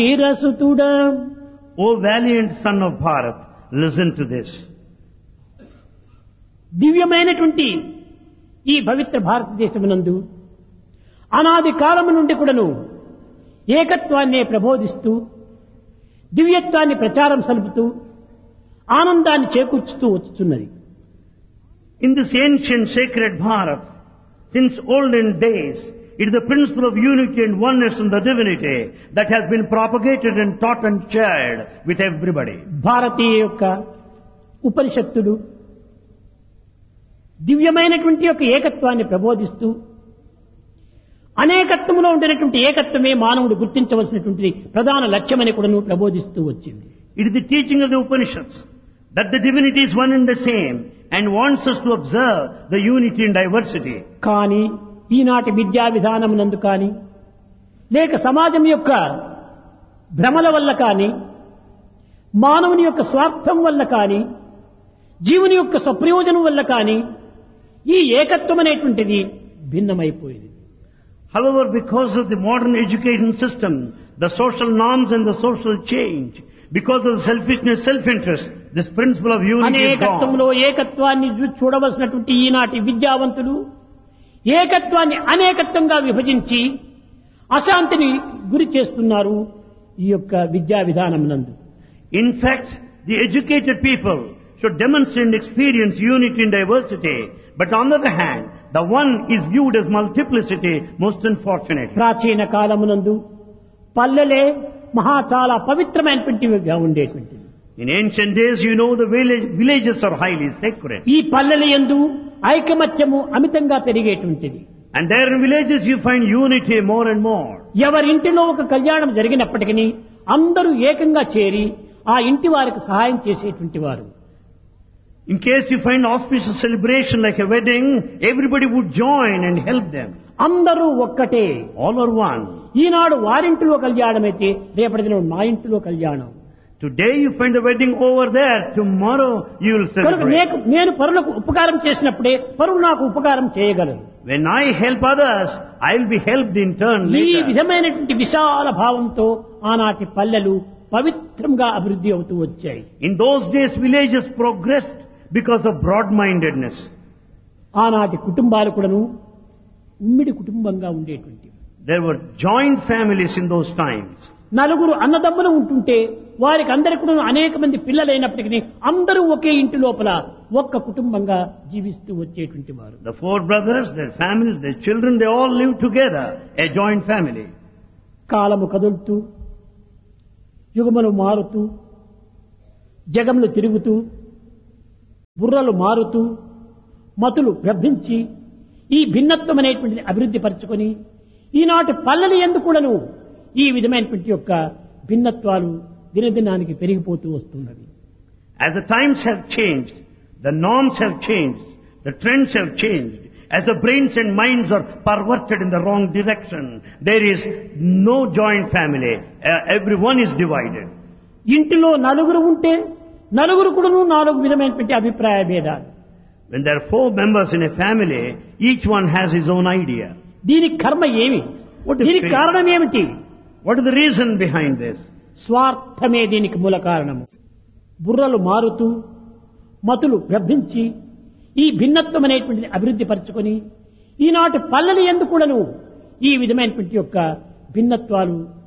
వీరసుతుడా O valiant son of Bharat, listen to this. దివ్యమైనటువంటి ఈ పవిత్ర భారతదేశమునందు అనాది కాలము నుండి కూడాను ఏకత్వాన్నే ప్రబోధిస్తూ దివ్యత్వాన్ని ప్రచారం సలుపుతూ ఆనందాన్ని చేకూర్చుతూ వచ్చుతున్నది In this ancient sacred Bharat, since olden days, it is the principle of unity and oneness in the divinity that has been propagated and taught and shared with everybody. భారతీయ యొక్క ఉపనిషత్తులు దివ్యమైనటువంటి యొక్క ఏకత్వాన్ని ప్రబోధిస్తూ అనేకత్వంలో ఉండినటువంటి ఏకత్వమే మానవుడు గుర్తించవలసినటువంటి ప్రధాన లక్ష్యమని కూడాను ప్రబోధిస్తూ వచ్చింది It is the teaching of the Upanishads that the divinity is one and the same and wants us to observe the unity and diversity. కానీ ఈనాటి విద్యా విధానం నందు కానీ లేక సమాజం యొక్క భ్రమల వల్ల కానీ మానవుని యొక్క స్వార్థం వల్ల కానీ జీవుని యొక్క స్వప్రయోజనం వల్ల కానీ ఈ ఏకత్వం అనేటువంటిది భిన్నమైపోయింది However, because of the modern education system, the social norms and the social change, because of the selfishness, self-interest, this principle of unity is gone. అనేకత్వంలో ఏకత్వాన్ని చూ- చూడవలసినటువంటి ఈనాటి విద్యావంతులు ఏకత్వాన్ని అనేకత్వంగా విభజించి అశాంతిని గురి చేస్తున్నారు ఈ యొక్క విద్యా విధానం నందు In fact, the educated people should demonstrate and experience unity and diversity, but on the other hand, the one is viewed as multiplicity, most unfortunate. ప్రాచీన కాలమునందు పల్లెలే మహా చాలా పవిత్రమైనటువంటివిగా ఉండేటువంటివి In ancient days, you know, the village, villages are highly sacred. ఈ పల్లెల యందు ఐకమత్యము అమితంగా పెరిగేటువంటిది And there in villages you find unity more and more. ఎవరింటిలో ఒక కళ్యాణం జరిగినప్పటికీ అందరూ ఏకంగా చేరి ఆ ఇంటి వారికి సహాయం చేసేటువంటి వారు In case you find auspicious celebration like a wedding, everybody would join and help them. అందరూ ఒక్కటే All are one. ఈనాడు వారింటిలో కళ్యాణం అయితే రేపటి దినం మా ఇంటిలో కళ్యాణం Today you find a wedding over there, tomorrow you will కనుక celebrate. నేను నేను పరులకు ఉపకారం చేసినప్పుడే పరులు నాకు ఉపకారం చేయగలరు When I help others, I will be helped in turn ఈ later. విధమైనటువంటి విశాల భావంతో ఆనాటి పల్లెలు పవిత్రంగా అభివృద్ధి అవుతూ వచ్చాయి In those days, villages progressed because of broad-mindedness. ఆనాటి కుటుంబాలు కూడాను ఉమ్మిడి కుటుంబంగా ఉండేటువంటివి There were joint families in those times. నలుగురు అన్నదమ్ములు ఉంటుంటే వారికి అందరికి కూడా అనేక మంది పిల్లలైనప్పటికీ అందరూ ఒకే ఇంటి లోపల ఒక్క కుటుంబంగా జీవిస్తూ వచ్చేటువంటి వారు The four brothers, their families, their children, they all lived together, a joint family. కాలము కదులుతూ యుగములు మారుతూ జగములు తిరుగుతూ బుర్రలు మారుతూ మతులు భ్రభించి ఈ భిన్నత్వం అనేటువంటిది అభివృద్ధి పరచుకొని ఈనాటి పల్లెలు ఎందుకులను ఈ విధమైనటువంటి యొక్క భిన్నత్వాలు దినదినానికి పెరిగిపోతూ వస్తున్నవి As the times have changed, the norms have changed, the trends have changed. As the brains and minds are perverted in the wrong direction, there is no joint family. Uh, everyone is divided. ఇంటిలో నలుగురు ఉంటే నలుగురు కూడాను నాలుగు విధమైనటువంటి అభిప్రాయ భేదాలు When there are four members in a family, each one has his own idea. దీనికి కర్మ ఏమి What is దీనికి fate? కారణం ఏమిటి What is the reason behind this? స్వార్థమే దీనికి మూల కారణము బుర్రలు మారుతూ మతులు భ్రభించి ఈ భిన్నత్వం అనేటువంటిది అభివృద్ధి పరచుకొని ఈనాటి పల్లెలు ఎందుకులను ఈ విధమైనటువంటి యొక్క భిన్నత్వాలు